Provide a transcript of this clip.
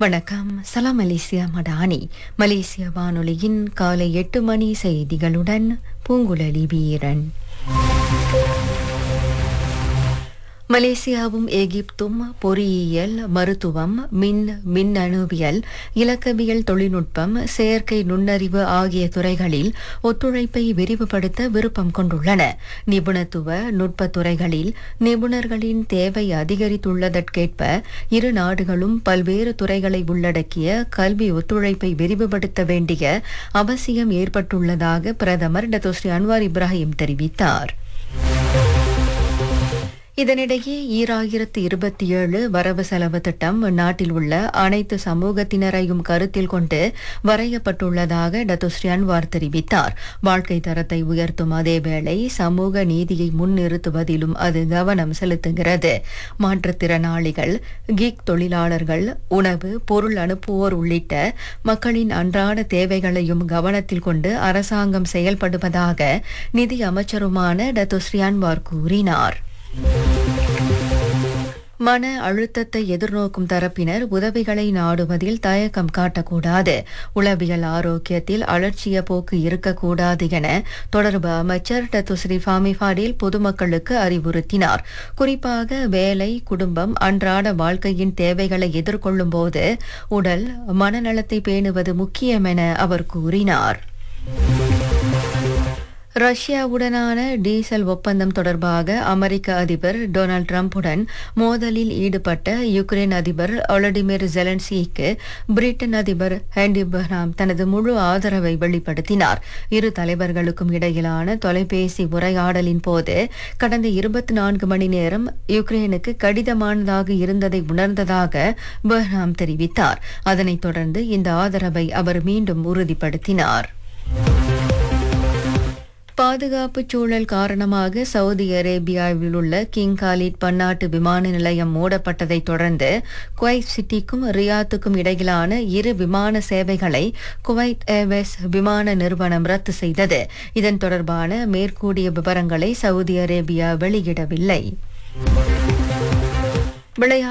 வணக்கம் சலாம் மலேசியா மடானி மலேசிய வானொலியின் காலை எட்டு மணி செய்திகளுடன் பூங்குழலி வீரன் மலேசியாவும் எகிப்தும் பொறியியல் மருத்துவம் மின் மின்னணுவியல் இலக்கவியல் தொழில்நுட்பம் செயற்கை நுண்ணறிவு ஆகிய துறைகளில் ஒத்துழைப்பை விரிவுபடுத்த விருப்பம் கொண்டுள்ளன நிபுணத்துவ நுட்பத் துறைகளில் நிபுணர்களின் தேவை அதிகரித்துள்ளதற்கேற்ப இரு நாடுகளும் பல்வேறு துறைகளை உள்ளடக்கிய கல்வி ஒத்துழைப்பை விரிவுபடுத்த வேண்டிய அவசியம் ஏற்பட்டுள்ளதாக பிரதமர் டத்தோஸ்ரீ அன்வார் இப்ராஹிம் தெரிவித்தார் இதனிடையே ஈராயிரத்து இருபத்தி ஏழு வரவு செலவு திட்டம் நாட்டில் உள்ள அனைத்து சமூகத்தினரையும் கருத்தில் கொண்டு வரையப்பட்டுள்ளதாக டத்துஸ்ரீ அன்வார் தெரிவித்தார் வாழ்க்கை தரத்தை உயர்த்தும் அதேவேளை சமூக நீதியை முன்னிறுத்துவதிலும் அது கவனம் செலுத்துகிறது மாற்றுத்திறனாளிகள் கிக் தொழிலாளர்கள் உணவு பொருள் அனுப்புவோர் உள்ளிட்ட மக்களின் அன்றாட தேவைகளையும் கவனத்தில் கொண்டு அரசாங்கம் செயல்படுவதாக நிதி அமைச்சருமான டத்துஸ்ரீ அன்வார் கூறினார் மன அழுத்தத்தை எதிர்நோக்கும் தரப்பினர் உதவிகளை நாடுவதில் தயக்கம் காட்டக்கூடாது உளவியல் ஆரோக்கியத்தில் அலட்சிய போக்கு இருக்கக்கூடாது என தொடர்பு அமைச்சர் டத்துஸ்ரீ ஃபாமி ஃபாடில் பொதுமக்களுக்கு அறிவுறுத்தினார் குறிப்பாக வேலை குடும்பம் அன்றாட வாழ்க்கையின் தேவைகளை எதிர்கொள்ளும் போது உடல் மனநலத்தை பேணுவது முக்கியம் என அவர் கூறினார் ரஷ்யாவுடனான டீசல் ஒப்பந்தம் தொடர்பாக அமெரிக்க அதிபர் டொனால்ட் ட்ரம்புடன் மோதலில் ஈடுபட்ட யுக்ரைன் அதிபர் ஒலடிமிர் ஜெலன்ஸ்கிக்கு பிரிட்டன் அதிபர் ஹேண்டி பஹ்ராம் தனது முழு ஆதரவை வெளிப்படுத்தினார் இரு தலைவர்களுக்கும் இடையிலான தொலைபேசி உரையாடலின் போது கடந்த இருபத்தி நான்கு மணி நேரம் யுக்ரைனுக்கு கடிதமானதாக இருந்ததை உணர்ந்ததாக பஹ்ராம் தெரிவித்தார் அதனைத் தொடர்ந்து இந்த ஆதரவை அவர் மீண்டும் உறுதிப்படுத்தினார் பாதுகாப்பு சூழல் காரணமாக சவுதி அரேபியாவில் உள்ள கிங் காலிட் பன்னாட்டு விமான நிலையம் மூடப்பட்டதை தொடர்ந்து குவைத் சிட்டிக்கும் ரியாத்துக்கும் இடையிலான இரு விமான சேவைகளை குவைத் ஏர்வேஸ் விமான நிறுவனம் ரத்து செய்தது இதன் தொடர்பான மேற்கூடிய விவரங்களை சவுதி அரேபியா வெளியிடவில்லை விளையாட்டு